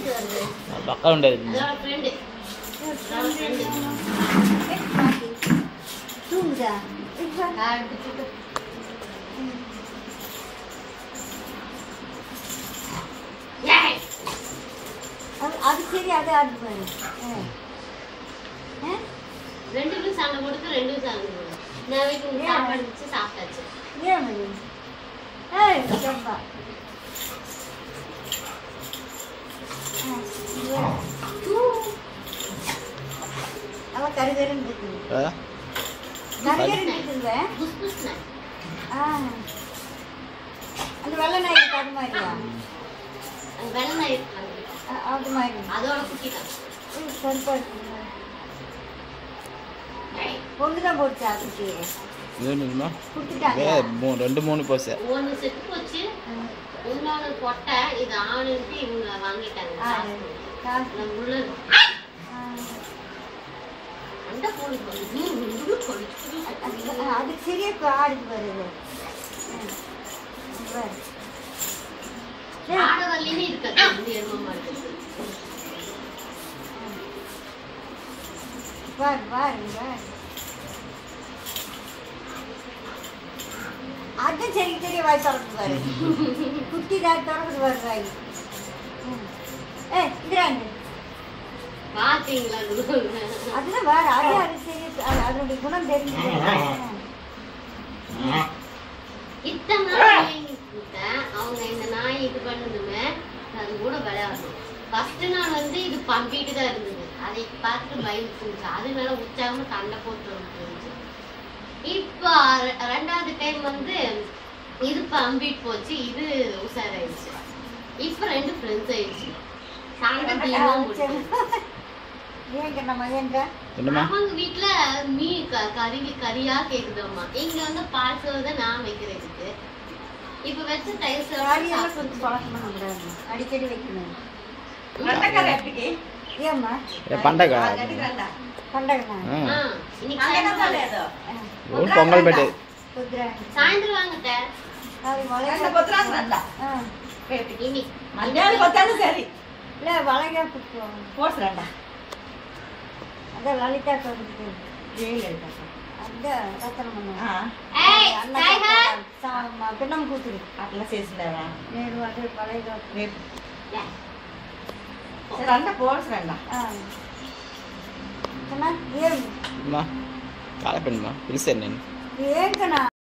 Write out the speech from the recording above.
Friends வருது పక్కన ఉండేది அதோட ஃப்ரெண்டு அதோட ஃப்ரெண்டு தூங்குதா இப்ப ஏய் அது- அது சரி அது அது பாரு ஆ. ஆ? ரெண்டு பேரும் சண்டை போட்டு ரெண்டு பேரும் சண்டை போடுது நான் வீட்டுக்கு சாப்பாடு வச்சு சாப்பிட்டாச்சு ஏன் மணி ஏய் ரொம்ப அவ கருகருன்னு இருக்குது கருகருன்னு இருக்குதுல்ல புஸ் புஸ்னு ஆ அந்த வெள்ளை நாய் அது மாதிரியா அந்த வெள்ளை நாய் இருக்காங்க ஆ, அது மாதிரி அதோட குட்டி தான் ம், கருப்பா இருக்குங்க ஏய், பொண்ணு தான் போடுச்சா அதுக்கு ఏంటమ్మా கொடுத்துட்டாங்க రెండు మూడు పోసా ஒண்ணு செத்து போச்சு இன்னொன்னு கொட்டை இது ஆணுன்ட்டு இவங்க வாங்கிட்டாங்க ஆ, காசு. காசு. நான் உள்ள ஆ, அந்த போலி போலி அது- அது- அதுக்கு சரியா இப்போ ஆடுக்கு வருது ம். பாரு. சரி. ஆடவர்லயுமே இருக்காது வந்து எரும மாடு பாரு பாரு பாரு அதுவும் சரி சரி வாய் திறந்து பாரு குட்டி தான் திறந்து பாரு வாய் ம். ஏய் இந்திராங்க பாத்தீங்களா அதுதான் வேற அது அது சரி அது அதனுடைய குணம் தெரிஞ்சு இத்தனை நாள் கொடுத்தேன் அவங்க இந்த நாய் இது பண்ணதுமே அது கூட விளையாடணும் ஃபர்ஸ்ட் நாள் வந்து இது பம்பிட்டு தான் இருந்தது அதை பார்த்துட்டு பயந்து இருந்துச்சு அதனால உற்சாகமா சண்டை போட்டு இருந்துச்சு இப்போ ரெ- ரெண்டாவது டைம் வந்து இது பம்பிட்டு போச்சு இது உஷாராயிடுச்சு இப்போ ரெண்டு ஃப்ரெண்ட்ஸ் ஆயிடுச்சு சண்டை தீவிரம் போட்டு ஏங்க நம்ம ஏங்க என்னம்மா அவங்க வீட்ல மீன் க- கறி கறியா கேக்குதாம்மா இங்க வந்து பால் சோறு தான் நான் வைக்கிறதுக்கு இப்ப வச்ச தயிர் காரியெல்லாம் சோறு கொஞ்சம் பழக்கம் பண்ணக்கூடாது அடிக்கடி வைக்கணும் వంటకాలు ఎప్పటికి ஏம்மா ఏ పండగ பண்டகண்ணா ஆ, இன்னைக்கு అంగనమ్మా சாயந்தரம் లేదు ఊరు పొంగల్ పెట్టేది குதிராங்க சாயந்தரம் வாங்கட்ட அது రెండు வளைய పొద్దురాలు రండా ஆ రేపటికి இன்னைக்கு మధ్యాహ్నం కొత్తాను సరి இல்லை வளையா கொடுத்துருவாங்க పోర్స్ రండా அதான் லலிதா கோவிலுக்கு ఏం లేదు அந்த ரத்தனம் பண்ணுவாங்க ఆ, ஏய் சாய்ஹா பின்னம் கூத்துரு అట్లా చేసినారా నేను అదే வளையா రేపు సరే రండా పోర్స్ రండా ஆ ఏం అమ్మా కాలపెండమ్మా పిలిచాను నేను ఏంకనా